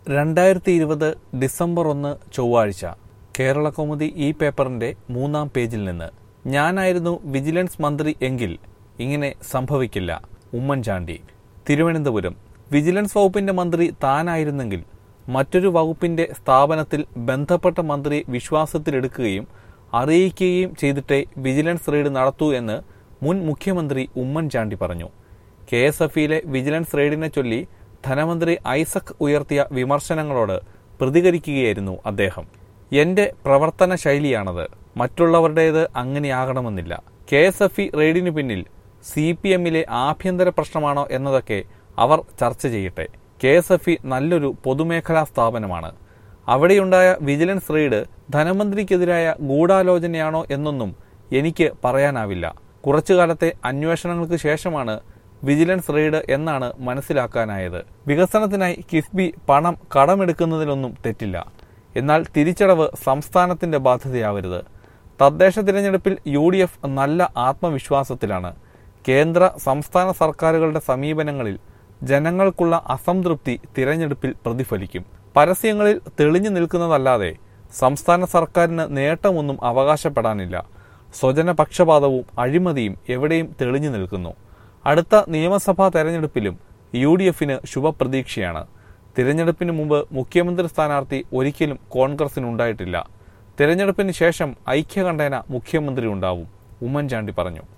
രണ്ടായിരത്തി ഇരുപത് ഡിസംബർ ഒന്ന് ചൊവ്വാഴ്ച കേരള കൗമുദി ഈ പേപ്പറിന്റെ മൂന്നാം പേജിൽ നിന്ന് ഞാനായിരുന്നു വിജിലൻസ് മന്ത്രി എങ്കിൽ ഇങ്ങനെ സംഭവിക്കില്ല ഉമ്മൻചാണ്ടി തിരുവനന്തപുരം വിജിലൻസ് വകുപ്പിന്റെ മന്ത്രി താനായിരുന്നെങ്കിൽ മറ്റൊരു വകുപ്പിന്റെ സ്ഥാപനത്തിൽ ബന്ധപ്പെട്ട മന്ത്രി വിശ്വാസത്തിലെടുക്കുകയും അറിയിക്കുകയും ചെയ്തിട്ടേ വിജിലൻസ് റെയ്ഡ് നടത്തൂ എന്ന് മുൻ മുഖ്യമന്ത്രി ഉമ്മൻചാണ്ടി പറഞ്ഞു കെ എസ് എഫിയിലെ വിജിലൻസ് റെയ്ഡിനെ ചൊല്ലി ധനമന്ത്രി ഐസക് ഉയർത്തിയ വിമർശനങ്ങളോട് പ്രതികരിക്കുകയായിരുന്നു അദ്ദേഹം എന്റെ പ്രവർത്തന ശൈലിയാണത് മറ്റുള്ളവരുടേത് അങ്ങനെയാകണമെന്നില്ല കെ എസ് എഫ് ഇ റെയ്ഡിനു പിന്നിൽ സി പി എമ്മിലെ ആഭ്യന്തര പ്രശ്നമാണോ എന്നതൊക്കെ അവർ ചർച്ച ചെയ്യട്ടെ കെ എസ് എഫ് ഇ നല്ലൊരു പൊതുമേഖലാ സ്ഥാപനമാണ് അവിടെയുണ്ടായ വിജിലൻസ് റെയ്ഡ് ധനമന്ത്രിക്കെതിരായ ഗൂഢാലോചനയാണോ എന്നൊന്നും എനിക്ക് പറയാനാവില്ല കുറച്ചു കാലത്തെ അന്വേഷണങ്ങൾക്ക് ശേഷമാണ് വിജിലൻസ് റെയ്ഡ് എന്നാണ് മനസ്സിലാക്കാനായത് വികസനത്തിനായി കിഫ്ബി പണം കടമെടുക്കുന്നതിലൊന്നും തെറ്റില്ല എന്നാൽ തിരിച്ചടവ് സംസ്ഥാനത്തിന്റെ ബാധ്യതയാവരുത് തദ്ദേശ തിരഞ്ഞെടുപ്പിൽ യു ഡി എഫ് നല്ല ആത്മവിശ്വാസത്തിലാണ് കേന്ദ്ര സംസ്ഥാന സർക്കാരുകളുടെ സമീപനങ്ങളിൽ ജനങ്ങൾക്കുള്ള അസംതൃപ്തി തിരഞ്ഞെടുപ്പിൽ പ്രതിഫലിക്കും പരസ്യങ്ങളിൽ തെളിഞ്ഞു നിൽക്കുന്നതല്ലാതെ സംസ്ഥാന സർക്കാരിന് നേട്ടമൊന്നും അവകാശപ്പെടാനില്ല സ്വജനപക്ഷപാതവും അഴിമതിയും എവിടെയും തെളിഞ്ഞു നിൽക്കുന്നു അടുത്ത നിയമസഭാ തെരഞ്ഞെടുപ്പിലും യു ഡി എഫിന് ശുഭപ്രതീക്ഷയാണ് തിരഞ്ഞെടുപ്പിന് മുമ്പ് മുഖ്യമന്ത്രി സ്ഥാനാർത്ഥി ഒരിക്കലും കോൺഗ്രസിനുണ്ടായിട്ടില്ല തിരഞ്ഞെടുപ്പിന് ശേഷം ഐക്യകണ്ഠേന മുഖ്യമന്ത്രി ഉണ്ടാവും ഉമ്മൻചാണ്ടി പറഞ്ഞു